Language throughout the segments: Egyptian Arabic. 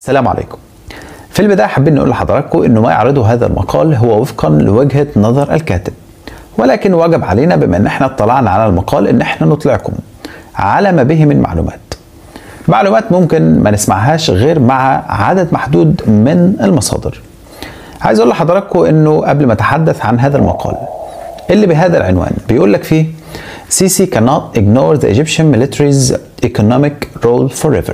السلام عليكم في البداية حابين نقول لحضراتكم انه ما يعرضه هذا المقال هو وفقا لوجهة نظر الكاتب ولكن وجب علينا بما ان احنا اطلعنا على المقال ان احنا نطلعكم على ما به من معلومات معلومات ممكن ما نسمعهاش غير مع عدد محدود من المصادر عايز اقول لحضراتكم انه قبل ما اتحدث عن هذا المقال اللي بهذا العنوان بيقول لك فيه Sisi cannot ignore the Egyptian military's economic role forever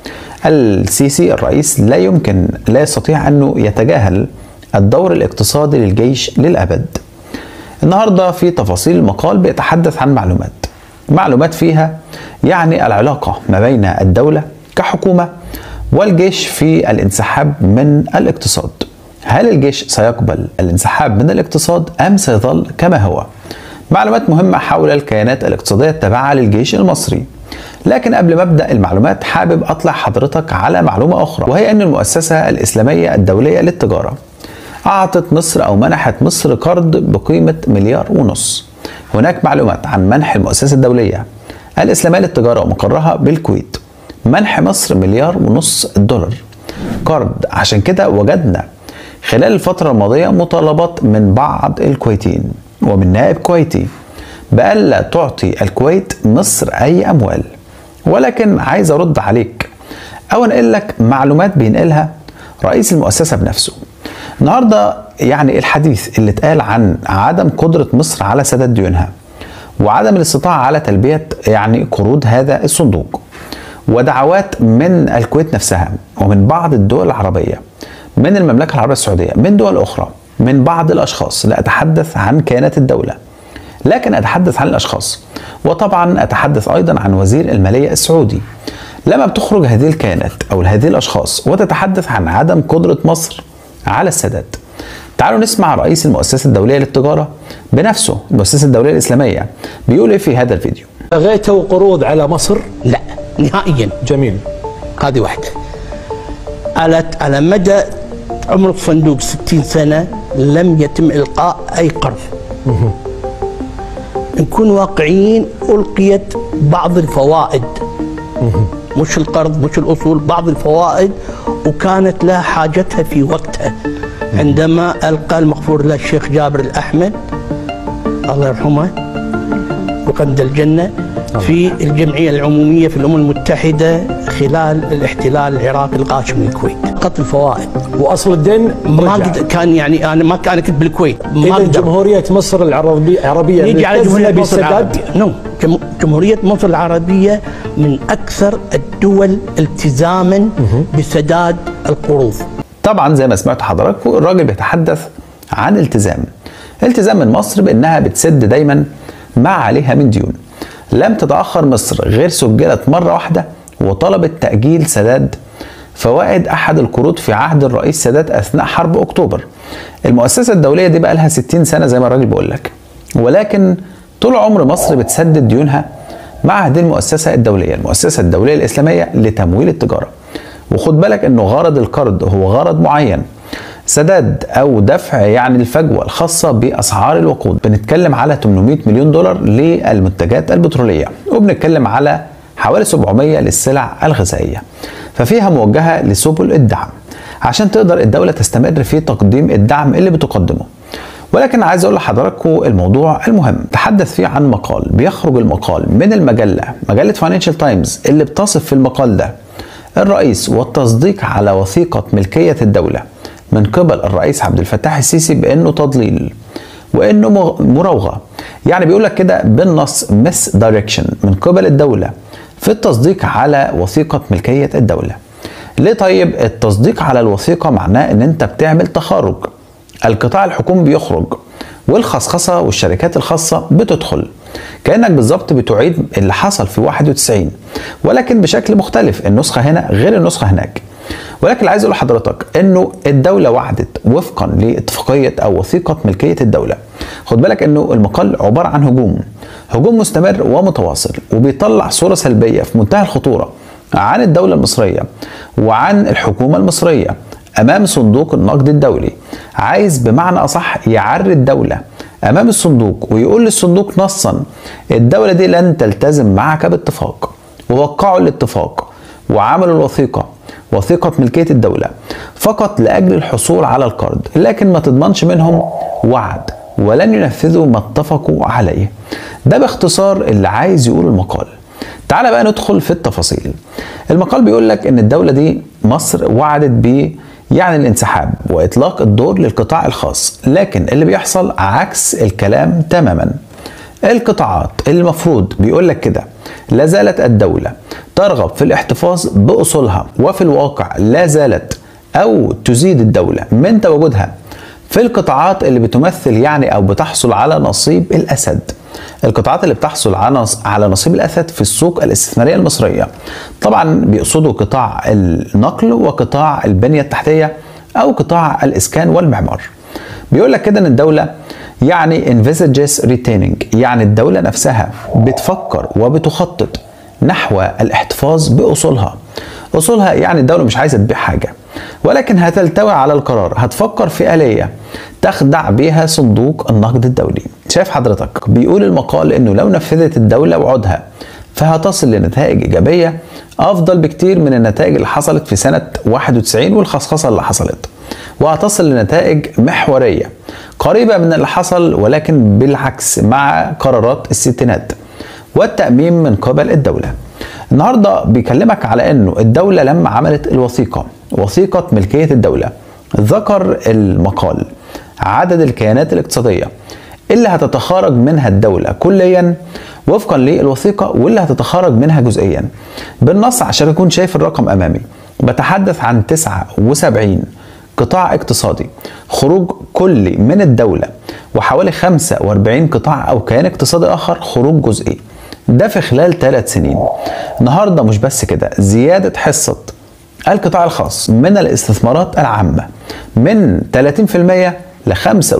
السيسي الرئيس لا يمكن لا يستطيع انه يتجاهل الدور الاقتصادي للجيش للابد. النهارده في تفاصيل المقال بيتحدث عن معلومات. معلومات فيها يعني العلاقه ما بين الدوله كحكومه والجيش في الانسحاب من الاقتصاد. هل الجيش سيقبل الانسحاب من الاقتصاد ام سيظل كما هو؟ معلومات مهمه حول الكيانات الاقتصاديه التابعه للجيش المصري. لكن قبل ما ابدا المعلومات حابب اطلع حضرتك على معلومه اخرى وهي ان المؤسسه الاسلاميه الدوليه للتجاره اعطت مصر او منحت مصر قرض بقيمه مليار ونص هناك معلومات عن منح المؤسسه الدوليه الاسلاميه للتجاره ومقرها بالكويت منح مصر مليار ونص دولار قرض عشان كده وجدنا خلال الفتره الماضيه مطالبات من بعض الكويتيين ومن نائب كويتي بألا تعطي الكويت مصر أي أموال ولكن عايز أرد عليك أو أنقل لك معلومات بينقلها رئيس المؤسسة بنفسه النهاردة يعني الحديث اللي اتقال عن عدم قدرة مصر على سداد ديونها وعدم الاستطاعة على تلبية يعني قروض هذا الصندوق ودعوات من الكويت نفسها ومن بعض الدول العربية من المملكة العربية السعودية من دول أخرى من بعض الأشخاص لا أتحدث عن كيانات الدولة لكن أتحدث عن الأشخاص وطبعا أتحدث أيضا عن وزير المالية السعودي لما بتخرج هذه الكيانات أو هذه الأشخاص وتتحدث عن عدم قدرة مصر على السداد تعالوا نسمع رئيس المؤسسة الدولية للتجارة بنفسه المؤسسة الدولية الإسلامية بيقول إيه في هذا الفيديو لغيتوا قروض على مصر لا نهائيا جميل هذه واحدة على على مدى عمر الصندوق 60 سنة لم يتم إلقاء أي قرض نكون واقعيين ألقيت بعض الفوائد مش القرض مش الأصول بعض الفوائد وكانت لها حاجتها في وقتها عندما ألقى المغفور له الشيخ جابر الأحمد الله يرحمه وقند الجنة في الجمعية العمومية في الأمم المتحدة خلال الاحتلال العراقي الغاشم للكويت قط الفوائد واصل الدين ما رجع. قد كان يعني انا ما كان كنت بالكويت ما اذا أقدر. جمهوريه مصر العربيه العربيه نيجي على ملتزمة جمهورية مصر بسداد العربية نو جم- جمهورية مصر العربية من أكثر الدول التزاما بسداد القروض طبعا زي ما سمعت حضراتكم الراجل بيتحدث عن التزام التزام من مصر بانها بتسد دايما ما عليها من ديون لم تتاخر مصر غير سجلت مره واحده وطلبت تاجيل سداد فوائد احد القروض في عهد الرئيس سادات اثناء حرب اكتوبر المؤسسه الدوليه دي بقى لها 60 سنه زي ما الراجل بيقول لك ولكن طول عمر مصر بتسدد ديونها مع هذه المؤسسه الدوليه المؤسسه الدوليه الاسلاميه لتمويل التجاره وخد بالك انه غرض القرض هو غرض معين سداد او دفع يعني الفجوه الخاصه باسعار الوقود بنتكلم على 800 مليون دولار للمنتجات البتروليه وبنتكلم على حوالي 700 للسلع الغذائيه ففيها موجهه لسبل الدعم عشان تقدر الدوله تستمر في تقديم الدعم اللي بتقدمه ولكن عايز اقول لحضراتكم الموضوع المهم تحدث فيه عن مقال بيخرج المقال من المجله مجله فاينانشال تايمز اللي بتصف في المقال ده الرئيس والتصديق على وثيقه ملكيه الدوله من قبل الرئيس عبد الفتاح السيسي بانه تضليل وانه مغ- مراوغه يعني بيقول لك كده بالنص مس دايركشن من قبل الدوله في التصديق على وثيقه ملكيه الدوله ليه طيب التصديق على الوثيقه معناه ان انت بتعمل تخارج القطاع الحكومي بيخرج والخصخصه والشركات الخاصه بتدخل كانك بالظبط بتعيد اللي حصل في 91 ولكن بشكل مختلف النسخه هنا غير النسخه هناك ولكن اللي عايز اقول لحضرتك انه الدوله وعدت وفقا لاتفاقيه او وثيقه ملكيه الدوله خد بالك انه المقال عباره عن هجوم هجوم مستمر ومتواصل وبيطلع صوره سلبيه في منتهى الخطوره عن الدوله المصريه وعن الحكومه المصريه امام صندوق النقد الدولي عايز بمعنى اصح يعري الدوله امام الصندوق ويقول للصندوق نصا الدوله دي لن تلتزم معك باتفاق ووقعوا الاتفاق وعملوا الوثيقه وثيقة ملكية الدولة فقط لأجل الحصول على القرض لكن ما تضمنش منهم وعد ولن ينفذوا ما اتفقوا عليه ده باختصار اللي عايز يقوله المقال تعال بقى ندخل في التفاصيل المقال بيقول لك ان الدولة دي مصر وعدت ب يعني الانسحاب واطلاق الدور للقطاع الخاص لكن اللي بيحصل عكس الكلام تماما القطاعات اللي المفروض بيقول لك كده لا زالت الدولة ترغب في الاحتفاظ بأصولها وفي الواقع لا زالت أو تزيد الدولة من تواجدها في القطاعات اللي بتمثل يعني أو بتحصل على نصيب الأسد القطاعات اللي بتحصل على على نصيب الاسد في السوق الاستثماريه المصريه طبعا بيقصدوا قطاع النقل وقطاع البنيه التحتيه او قطاع الاسكان والمعمار بيقول لك كده ان الدوله يعني envisages retaining يعني الدوله نفسها بتفكر وبتخطط نحو الاحتفاظ باصولها اصولها يعني الدوله مش عايزه تبيع حاجه ولكن هتلتوي على القرار هتفكر في آلية تخدع بها صندوق النقد الدولي شايف حضرتك بيقول المقال انه لو نفذت الدولة وعودها فهتصل لنتائج إيجابية أفضل بكتير من النتائج اللي حصلت في سنة 91 والخصخصة اللي حصلت وهتصل لنتائج محورية قريبة من اللي حصل ولكن بالعكس مع قرارات الستينات والتأميم من قبل الدولة النهارده بيكلمك على انه الدولة لما عملت الوثيقة وثيقة ملكية الدولة ذكر المقال عدد الكيانات الاقتصادية اللي هتتخارج منها الدولة كليا وفقا للوثيقة واللي هتتخارج منها جزئيا بالنص عشان اكون شايف الرقم امامي بتحدث عن 79 قطاع اقتصادي خروج كلي من الدولة وحوالي 45 قطاع او كيان اقتصادي اخر خروج جزئي ده في خلال ثلاث سنين النهارده مش بس كده زيادة حصة القطاع الخاص من الاستثمارات العامة من 30% ل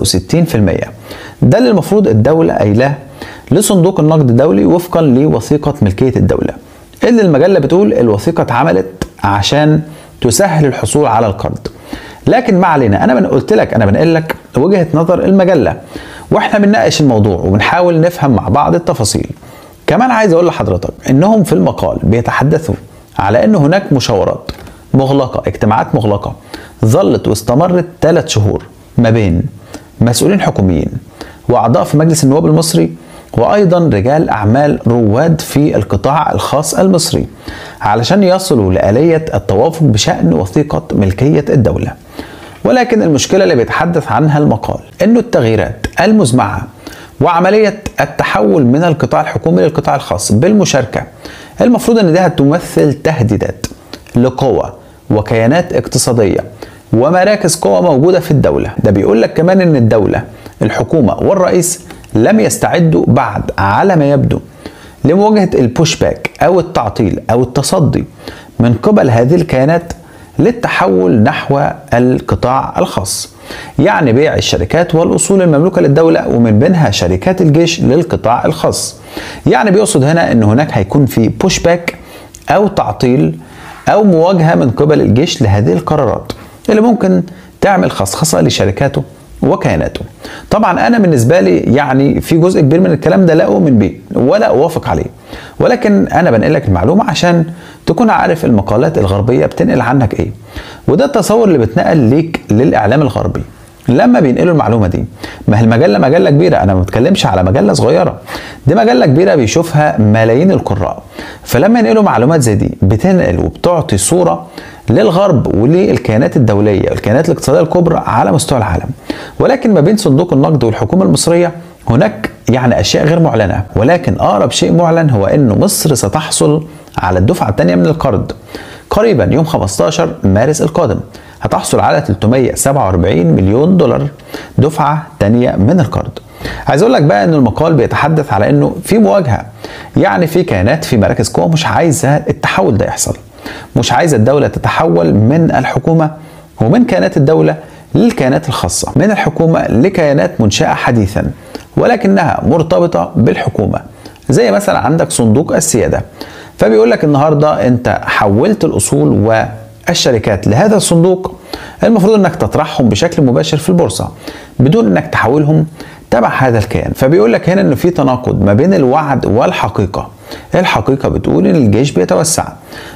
65% ده اللي المفروض الدولة قايلاه لصندوق النقد الدولي وفقا لوثيقة ملكية الدولة اللي المجلة بتقول الوثيقة اتعملت عشان تسهل الحصول على القرض لكن ما علينا انا من قلت لك انا بنقل لك وجهة نظر المجلة واحنا بنناقش الموضوع وبنحاول نفهم مع بعض التفاصيل كمان عايز اقول لحضرتك انهم في المقال بيتحدثوا على ان هناك مشاورات مغلقة اجتماعات مغلقة ظلت واستمرت ثلاث شهور ما بين مسؤولين حكوميين واعضاء في مجلس النواب المصري وايضا رجال اعمال رواد في القطاع الخاص المصري علشان يصلوا لآلية التوافق بشأن وثيقة ملكية الدولة ولكن المشكلة اللي بيتحدث عنها المقال انه التغييرات المزمعة وعملية التحول من القطاع الحكومي للقطاع الخاص بالمشاركة المفروض ان ده هتمثل تهديدات لقوى وكيانات اقتصادية ومراكز قوى موجودة في الدولة ده بيقول لك كمان ان الدولة الحكومة والرئيس لم يستعدوا بعد على ما يبدو لمواجهة البوش باك او التعطيل او التصدي من قبل هذه الكيانات للتحول نحو القطاع الخاص يعني بيع الشركات والأصول المملوكة للدولة ومن بينها شركات الجيش للقطاع الخاص يعني بيقصد هنا أن هناك هيكون في بوش باك أو تعطيل أو مواجهة من قبل الجيش لهذه القرارات اللي ممكن تعمل خصخصة لشركاته وكياناته طبعا انا بالنسبه لي يعني في جزء كبير من الكلام ده لا اؤمن بيه ولا اوافق عليه ولكن انا بنقل لك المعلومه عشان تكون عارف المقالات الغربيه بتنقل عنك ايه وده التصور اللي بتنقل ليك للاعلام الغربي لما بينقلوا المعلومه دي ما هي المجله مجله كبيره انا ما بتكلمش على مجله صغيره دي مجله كبيره بيشوفها ملايين القراء فلما ينقلوا معلومات زي دي بتنقل وبتعطي صوره للغرب وللكيانات الدوليه والكيانات الاقتصاديه الكبرى على مستوى العالم ولكن ما بين صندوق النقد والحكومه المصريه هناك يعني اشياء غير معلنه ولكن اقرب شيء معلن هو انه مصر ستحصل على الدفعه الثانيه من القرض قريبا يوم 15 مارس القادم هتحصل على 347 مليون دولار دفعه ثانيه من القرض عايز اقول لك بقى ان المقال بيتحدث على انه في مواجهه يعني في كيانات في مراكز قوه مش عايزه التحول ده يحصل مش عايزه الدوله تتحول من الحكومه ومن كيانات الدوله للكيانات الخاصه من الحكومه لكيانات منشاه حديثا ولكنها مرتبطه بالحكومه زي مثلا عندك صندوق السياده فبيقول لك النهارده انت حولت الاصول والشركات لهذا الصندوق المفروض انك تطرحهم بشكل مباشر في البورصه بدون انك تحولهم تبع هذا الكيان فبيقول لك هنا ان في تناقض ما بين الوعد والحقيقه الحقيقة بتقول إن الجيش بيتوسع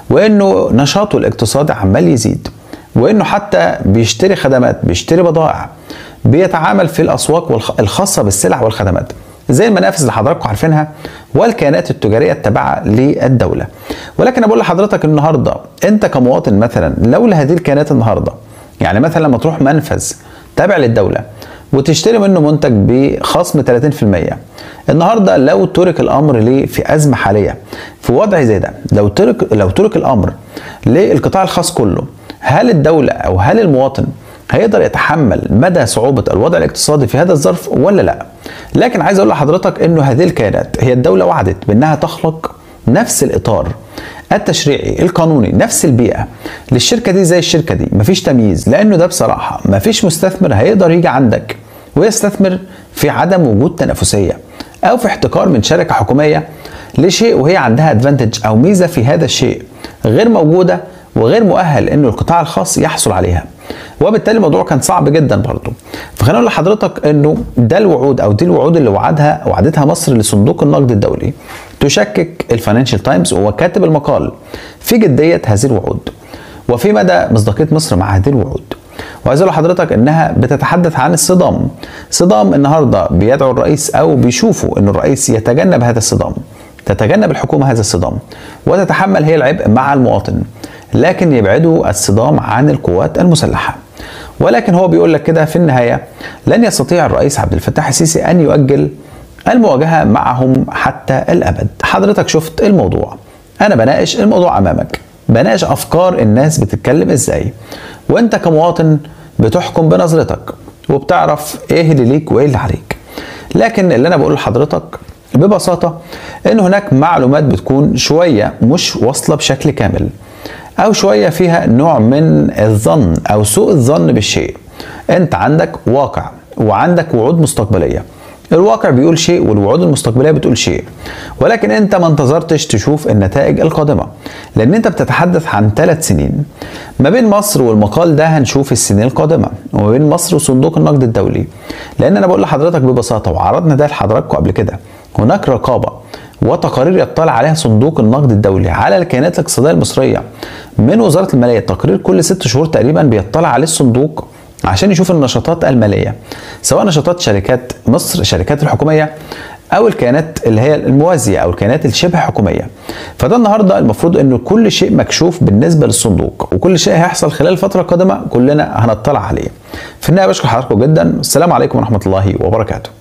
وإنه نشاطه الاقتصادي عمال يزيد وإنه حتى بيشتري خدمات بيشتري بضائع بيتعامل في الأسواق والخ- الخاصة بالسلع والخدمات زي المنافذ اللي حضراتكم عارفينها والكيانات التجارية التابعة للدولة ولكن أنا بقول لحضرتك النهاردة أنت كمواطن مثلا لولا هذه الكيانات النهاردة يعني مثلا لما تروح منفذ تابع للدولة وتشتري منه منتج بخصم 30% النهارده لو ترك الامر ليه في ازمه حاليه في وضع زي ده لو ترك لو ترك الامر للقطاع الخاص كله هل الدوله او هل المواطن هيقدر يتحمل مدى صعوبة الوضع الاقتصادي في هذا الظرف ولا لا لكن عايز اقول لحضرتك انه هذه الكيانات هي الدولة وعدت بانها تخلق نفس الاطار التشريعي القانوني نفس البيئة للشركة دي زي الشركة دي مفيش تمييز لانه ده بصراحة مفيش مستثمر هيقدر يجي عندك ويستثمر في عدم وجود تنافسية او في احتكار من شركة حكومية لشيء وهي عندها ادفانتج او ميزة في هذا الشيء غير موجودة وغير مؤهل انه القطاع الخاص يحصل عليها وبالتالي الموضوع كان صعب جدا برضه فخليني اقول لحضرتك انه ده الوعود او دي الوعود اللي وعدها وعدتها مصر لصندوق النقد الدولي تشكك الفاينانشال تايمز وهو كاتب المقال في جديه هذه الوعود وفي مدى مصداقيه مصر مع هذه الوعود وعايز اقول لحضرتك انها بتتحدث عن الصدام صدام النهارده بيدعو الرئيس او بيشوفوا ان الرئيس يتجنب هذا الصدام تتجنب الحكومه هذا الصدام وتتحمل هي العبء مع المواطن لكن يبعدوا الصدام عن القوات المسلحه ولكن هو بيقول لك كده في النهايه لن يستطيع الرئيس عبد الفتاح السيسي ان يؤجل المواجهه معهم حتى الابد حضرتك شفت الموضوع انا بناقش الموضوع امامك بناقش افكار الناس بتتكلم ازاي وانت كمواطن بتحكم بنظرتك وبتعرف ايه اللي ليك وايه اللي عليك لكن اللي انا بقول لحضرتك ببساطه ان هناك معلومات بتكون شويه مش واصله بشكل كامل او شويه فيها نوع من الظن او سوء الظن بالشيء انت عندك واقع وعندك وعود مستقبليه الواقع بيقول شيء والوعود المستقبليه بتقول شيء ولكن انت ما انتظرتش تشوف النتائج القادمه لان انت بتتحدث عن ثلاث سنين ما بين مصر والمقال ده هنشوف السنين القادمه وما بين مصر وصندوق النقد الدولي لان انا بقول لحضرتك ببساطه وعرضنا ده لحضراتكم قبل كده هناك رقابه وتقارير يطلع عليها صندوق النقد الدولي على الكيانات الاقتصاديه المصريه من وزاره الماليه تقرير كل ست شهور تقريبا بيطلع عليه الصندوق عشان يشوف النشاطات الماليه سواء نشاطات شركات مصر الشركات الحكوميه او الكيانات اللي هي الموازيه او الكيانات الشبه حكوميه فده النهارده المفروض انه كل شيء مكشوف بالنسبه للصندوق وكل شيء هيحصل خلال الفتره القادمه كلنا هنطلع عليه في النهايه بشكر حضراتكم جدا السلام عليكم ورحمه الله وبركاته